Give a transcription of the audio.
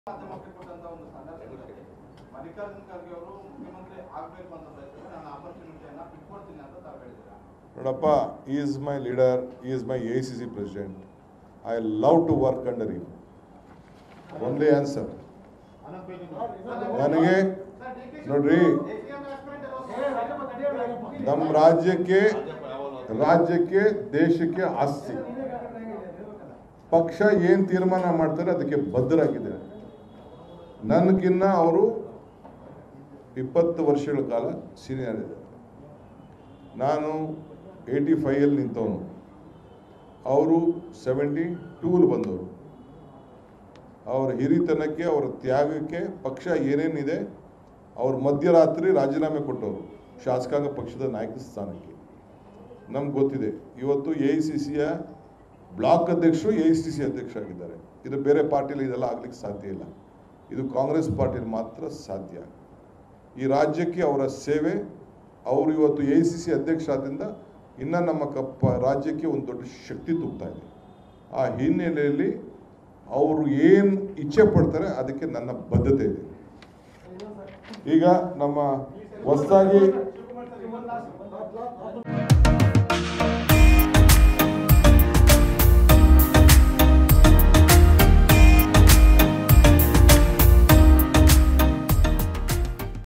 ಮಾಧ್ಯಮಕ್ಕೆ ಕೊಟ್ಟಂತ ಒಂದು ಸಂದರ್ಭದಲ್ಲಿ ಮಲ್ಲಿಕಾರ್ಜುನ್ ಖರ್ಗೆ ಅವರು ಮುಖ್ಯಮಂತ್ರಿ ಆಗ್ಬೇಕು ಅಂತ ಬಯಸಿದ್ರೆ ನಾನು ಆಪರ್ಚುನಿಟಿಯನ್ನ ಬಿಟ್ಕೊಡ್ತೀನಿ ಅಂತ ತಾವು ಹೇಳಿದ್ದೀರಾ ನೋಡಪ್ಪ ಈ is my leader he is my A C C president I love to work under you only answer ನನಗೆ ನೋಡ್ರಿ ನಮ್ಮ ರಾಜ್ಯಕ್ಕೆ ರಾಜ್ಯಕ್ಕೆ ದೇಶಕ್ಕೆ ಆಸ್ತಿ ಪಕ್ಷ ಏನು ತೀರ್ಮಾನ ಮಾಡ್ತಾರೆ ಅದಕ್ಕೆ ಬದ್ಧರಾಗಿದೆ ನನಗಿನ್ನ ಅವರು ಇಪ್ಪತ್ತು ವರ್ಷಗಳ ಕಾಲ ಸೀನಿಯರ್ ಇದ್ದಾರೆ ನಾನು ಏಯ್ಟಿ ಫೈಯಲ್ಲಿ ನಿಂತವನು ಅವರು ಸೆವೆಂಟಿ ಟೂಲ್ ಬಂದವರು ಅವರ ಹಿರಿತನಕ್ಕೆ ಅವರ ತ್ಯಾಗಕ್ಕೆ ಪಕ್ಷ ಏನೇನಿದೆ ಅವ್ರ ಮಧ್ಯರಾತ್ರಿ ರಾಜೀನಾಮೆ ಕೊಟ್ಟವರು ಶಾಸಕಾಂಗ ಪಕ್ಷದ ನಾಯಕ ಸ್ಥಾನಕ್ಕೆ ನಮ್ಗೆ ಗೊತ್ತಿದೆ ಇವತ್ತು ಎ ಐ ಸಿ ಸಿಯ ಬ್ಲಾಕ್ ಅಧ್ಯಕ್ಷರು ಎ ಐ ಸಿ ಸಿ ಅಧ್ಯಕ್ಷ ಆಗಿದ್ದಾರೆ ಇದು ಬೇರೆ ಪಾರ್ಟಿಲಿ ಇದೆಲ್ಲ ಆಗ್ಲಿಕ್ಕೆ ಸಾಧ್ಯ ಇಲ್ಲ ಇದು ಕಾಂಗ್ರೆಸ್ ಪಾರ್ಟಿಲಿ ಮಾತ್ರ ಸಾಧ್ಯ ಈ ರಾಜ್ಯಕ್ಕೆ ಅವರ ಸೇವೆ ಅವರು ಇವತ್ತು ಎ ಸಿ ಸಿ ಅಧ್ಯಕ್ಷ ಆದ್ರಿಂದ ಇನ್ನು ನಮ್ಮ ಕಪ್ಪ ರಾಜ್ಯಕ್ಕೆ ಒಂದು ದೊಡ್ಡ ಶಕ್ತಿ ತುಂಬುತ್ತಾ ಇದೆ ಆ ಹಿನ್ನೆಲೆಯಲ್ಲಿ ಅವರು ಏನು ಇಚ್ಛೆ ಪಡ್ತಾರೆ ಅದಕ್ಕೆ ನನ್ನ ಬದ್ಧತೆ ಇದೆ ಈಗ ನಮ್ಮ ಹೊಸದಾಗಿ